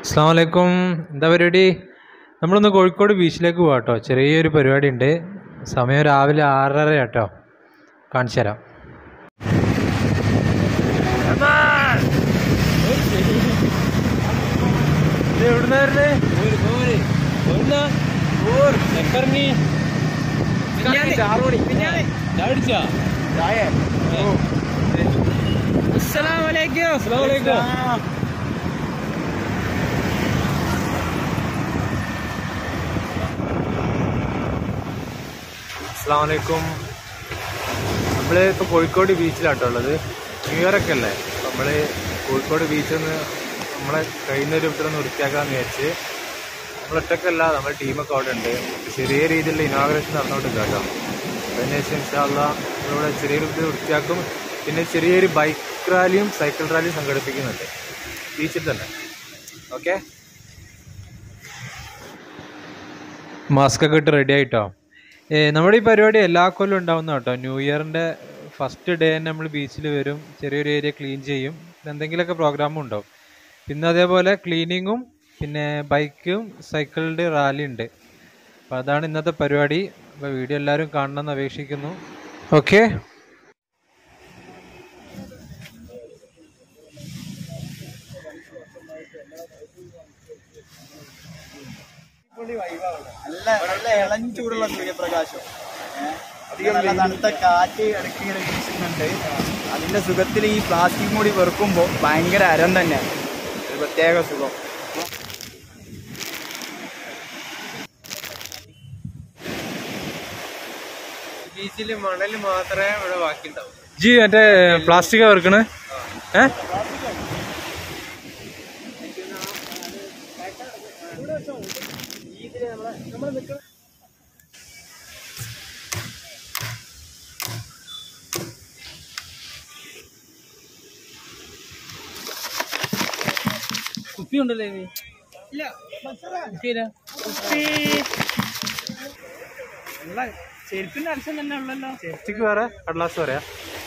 അസ്സാം വലൈക്കും എന്താ പരിപാടി നമ്മളൊന്ന് കോഴിക്കോട് ബീച്ചിലേക്ക് പോകാം കേട്ടോ ചെറിയൊരു പരിപാടി ഉണ്ട് സമയം രാവിലെ ആറര കേട്ടോ കാണിച്ചു തരാം അസ്സാം വലൈക്കും നമ്മൾ ഇപ്പോൾ കോഴിക്കോട് ബീച്ചിലാട്ടോ ഉള്ളത് ന്യൂ ഇയർ ഒക്കെ അല്ലേ അപ്പോൾ നമ്മൾ കോഴിക്കോട് ബീച്ചിൽ നിന്ന് നമ്മളെ കഴിയുന്നൊരു ഇത്രയൊന്ന് വൃത്തിയാക്കാന്ന് വിചാരിച്ച് നമ്മൾ ഒറ്റക്കല്ല നമ്മുടെ ടീമൊക്കെ അവിടെ ഉണ്ട് ചെറിയ രീതിയിലുള്ള ഇനോഗ്രേഷൻ നടന്നുകൊണ്ട് കേട്ടോ അതിനുശേഷം ഇൻഷാല്ല നമ്മളിവിടെ ചെറിയൊരു ഇത് വൃത്തിയാക്കും പിന്നെ ചെറിയൊരു ബൈക്ക് റാലിയും സൈക്കിൾ റാലിയും സംഘടിപ്പിക്കുന്നുണ്ട് ബീച്ചിൽ തന്നെ ഓക്കെ മാസ്ക് ഒക്കെ ഇട്ട് റെഡി ആയിട്ടോ ഏ, നമ്മുടെ ഈ പരിപാടി എല്ലാ കൊല്ലം ഉണ്ടാവുന്ന കേട്ടോ ന്യൂ ഇയറിന്റെ ഫസ്റ്റ് ഡേ തന്നെ നമ്മൾ ബീച്ചിൽ വരും ചെറിയൊരു ഏരിയ ക്ലീൻ ചെയ്യും പിന്നെ എന്തെങ്കിലുമൊക്കെ പ്രോഗ്രാമും ഉണ്ടാവും പിന്നെ അതേപോലെ ക്ലീനിങ്ങും പിന്നെ ബൈക്കും സൈക്കിളിൻ്റെ റാലി ഉണ്ട് അപ്പോൾ അതാണ് ഇന്നത്തെ പരിപാടി അപ്പോൾ വീഡിയോ എല്ലാവരും കാണണമെന്ന് അപേക്ഷിക്കുന്നു ഓക്കെ നല്ല നല്ല ഇളം ചൂടുള്ള സൂര്യപ്രകാശം ഏഹ് അധികം നല്ല തണുത്ത കാറ്റ് ഇടയ്ക്ക് ഇങ്ങനെ വീശുന്നുണ്ട് അതിന്റെ സുഖത്തിൽ ഈ പ്ലാസ്റ്റിക് മൂടി വെറുക്കുമ്പോൾ ഭയങ്കര അരം തന്നെ ഒരു പ്രത്യേക സുഖം ബീച്ചിൽ മണൽ മാത്രമേ ഇവിടെ ബാക്കി ഉണ്ടാവും ജി മറ്റേ പ്ലാസ്റ്റിക് വെറുക്കണ് ഏ കുപ്പി ഉണ്ടല്ലേ ഇല്ല ചെരുപ്പിന്റെ ആവശ്യം തന്നെ ഉള്ളല്ലോ പ്ലാസ്റ്റിക് വേറെ കടലാസ് പറയാ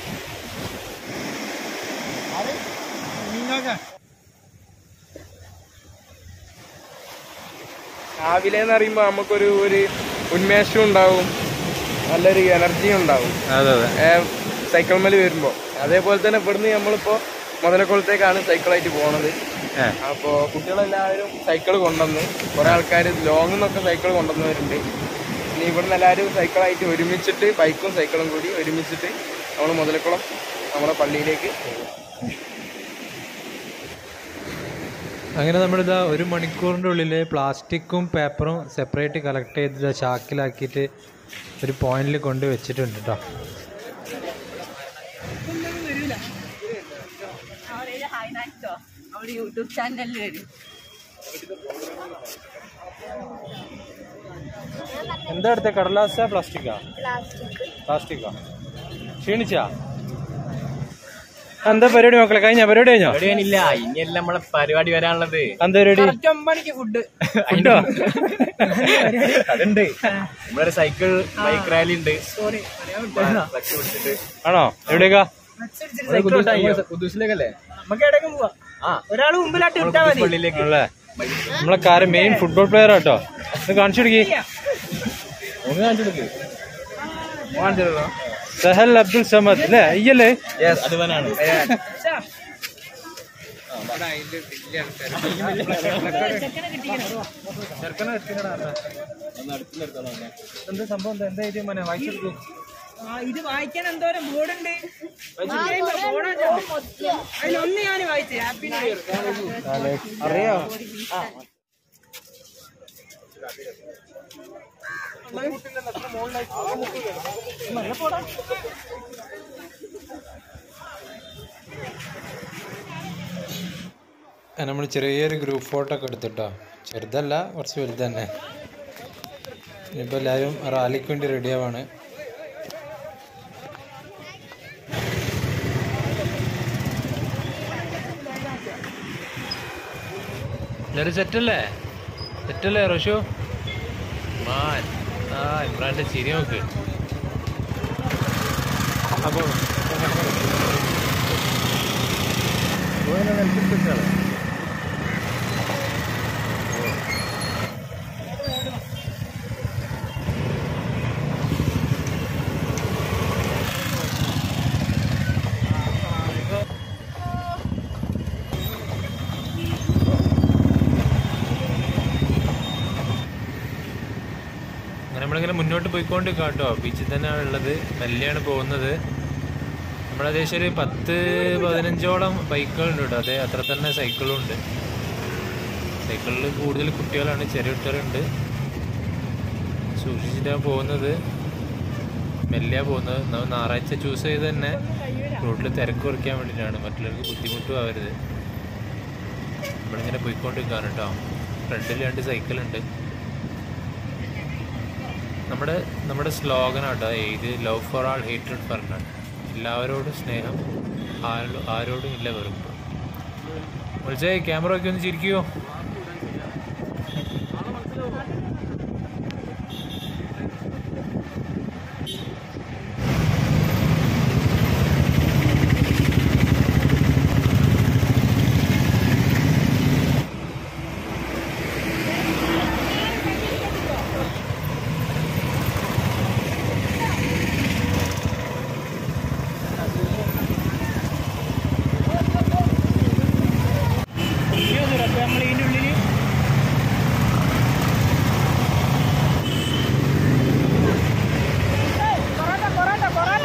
രാവിലെ എന്ന് പറയുമ്പോൾ നമുക്കൊരു ഒരു ഉന്മേഷവും ഉണ്ടാവും നല്ലൊരു എനർജിയും ഉണ്ടാവും അതെ അതെ സൈക്കിൾ മേൽ വരുമ്പോൾ അതേപോലെ തന്നെ ഇവിടുന്ന് നമ്മളിപ്പോൾ മുതലക്കുളത്തേക്കാണ് സൈക്കിളായിട്ട് പോണത് ഏ. അപ്പോൾ കുട്ടികളെല്ലാവരും സൈക്കിൾ കൊണ്ടുവന്ന് കുറേ ആൾക്കാർ ലോങ്ങിൽ നിന്നൊക്കെ സൈക്കിൾ കൊണ്ടുവന്നവരുണ്ട് ഇനി ഇവിടുന്ന് എല്ലാവരും സൈക്കിളായിട്ട് ഒരുമിച്ചിട്ട് ബൈക്കും സൈക്കിളും കൂടി ഒരുമിച്ചിട്ട് നമ്മൾ മുതലക്കുളം നമ്മുടെ പള്ളിയിലേക്ക് പോകും അങ്ങനെ നമ്മളിതാ ഒരു മണിക്കൂറിൻ്റെ ഉള്ളിൽ പ്ലാസ്റ്റിക്കും പേപ്പറും സെപ്പറേറ്റ് കളക്ട് ചെയ്ത് ചാക്കിലാക്കിയിട്ട് ഒരു പോയിന്റിൽ കൊണ്ട് വെച്ചിട്ടുണ്ട് കേട്ടോ അവിടെ യൂട്യൂബ് ചാനലിൽ വരും എന്താ എടുത്ത കടലാസ പ്ലാസ്റ്റിക്കാ പ്ലാസ്റ്റിക്കാ ക്ഷീണിച്ചാ എന്താ പരിപാടി മക്കളെ കഴിഞ്ഞ പരിപാടി കഴിഞ്ഞോ ഇല്ല ഇനിയല്ല നമ്മളെ പരിപാടി വരാനുള്ളത് എന്താ പരിപാടി ഒമ്പണിക്ക് ഫുഡ് ഉണ്ടോ അതുണ്ട് നമ്മളൊരു സൈക്കിൾ ബൈക്ക് റാലി ഉണ്ട് ഫ്ലക്സ് പിടിച്ചിട്ട് ആണോ എവിടേക്കാ കുദൂസിലേക്കല്ലേ നമുക്ക് എവിടേക്കും പോവാം ആ ഒരാൾ മുമ്പിലാട്ട് കുദൂസ് പള്ളിയിലേക്ക് ആണല്ലേ നമ്മളെ കാര് മെയിൻ ഫുട്ബോൾ പ്ലെയർ ആട്ടോ ഇത് കാണിച്ചു കൊടുക്കി ഒന്ന് കാണിച്ചു കൊടുക്ക് കാണിച്ചോ സഹൽ അബ്ദുൽ സമദ് അല്ലേ അയ്യല്ലേ യെസ് അത് വനാണ് എന്താ സംഭവം എന്താ എന്താ എഴുതി മോനെ വായിച്ചെടുക്കൂ ഇത് വായിക്കാൻ എന്തോരം ബോർഡുണ്ട് അതിലൊന്ന് ഞാൻ വായിച്ചു ഹാപ്പി ന്യൂ ഇയർ അറിയോ നമ്മൾ ചെറിയൊരു ഗ്രൂപ്പ് ഫോട്ടോ ഒക്കെ എടുത്തിട്ടോ ചെറുതല്ല കുറച്ച് വലുത് തന്നെ ഇനിയിപ്പോൾ എല്ലാവരും റാലിക്ക് വേണ്ടി റെഡി ആവാണ് എല്ലാവരും സെറ്റല്ലേ സെറ്റല്ലേ റോഷു മാൻ ആ ഇമ്രാന്റെ ചിരി നോക്ക് അപ്പോൾ നമ്മളിങ്ങനെ മുന്നോട്ട് പോയിക്കൊണ്ട് കേട്ടോ ബീച്ചിൽ തന്നെയാണ് ഉള്ളത് മെല്ലെയാണ് പോകുന്നത് നമ്മളേകദേശം ഒരു പത്ത് പതിനഞ്ചോളം ബൈക്കുകളുണ്ട് കേട്ടോ അതെ അത്ര തന്നെ സൈക്കിളും ഉണ്ട് സൈക്കിളിൽ കൂടുതൽ കുട്ടികളാണ് ചെറിയ കുട്ടികളുണ്ട് സൂക്ഷിച്ചിട്ടാണ് പോകുന്നത് മെല്ലെയാണ് പോകുന്നത് നമ്മൾ ഞായറാഴ്ച ചൂസ് ചെയ്ത് തന്നെ റോഡിൽ തിരക്ക് കുറയ്ക്കാൻ വേണ്ടിയിട്ടാണ് മറ്റുള്ളവർക്ക് ബുദ്ധിമുട്ടും ആവരുത് നമ്മളിങ്ങനെ പോയിക്കൊണ്ടിരിക്കുകയാണ് കേട്ടോ ഫ്രണ്ടിൽ രണ്ട് സൈക്കിളുണ്ട് നമ്മുടെ നമ്മുടെ സ്ലോഗനാട്ടോ ഇത് love for all hated for none എല്ലാവരോടും സ്നേഹം ആരോ ആരോടും ഇല്ല വെറുപ്പ് വിളിച്ചേ ക്യാമറ ഒക്കെ ഒന്ന് ചിരിക്കുമോ നമ്മൾ ഇതിൻ്റെ ഉള്ളിൽ പൊറോട്ട പൊറോട്ട പൊറോട്ട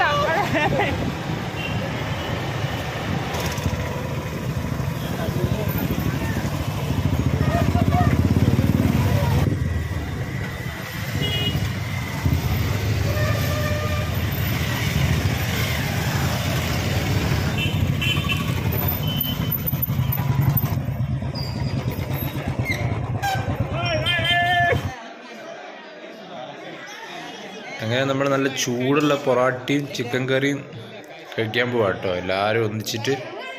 അങ്ങനെ നമ്മൾ നല്ല ചൂടുള്ള പൊറാട്ടയും ചിക്കൻ കറിയും കഴിക്കാൻ പോവാ കേട്ടോ എല്ലാവരും ഒന്നിച്ചിട്ട്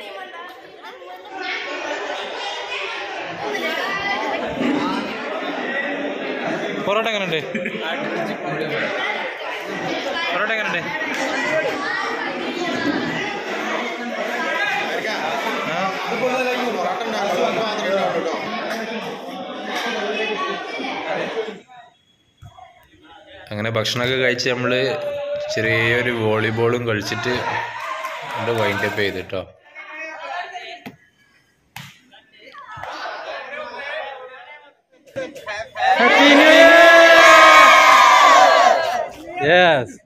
പൊറോട്ട എങ്ങനെയുണ്ട് പൊറോട്ട എങ്ങനെയുണ്ട് അങ്ങനെ ഭക്ഷണമൊക്കെ കഴിച്ച് നമ്മൾ ചെറിയൊരു വോളിബോളും കളിച്ചിട്ട് നമ്മൾ വൈൻഡ് അപ്പ് ചെയ്തിട്ടോ യെസ്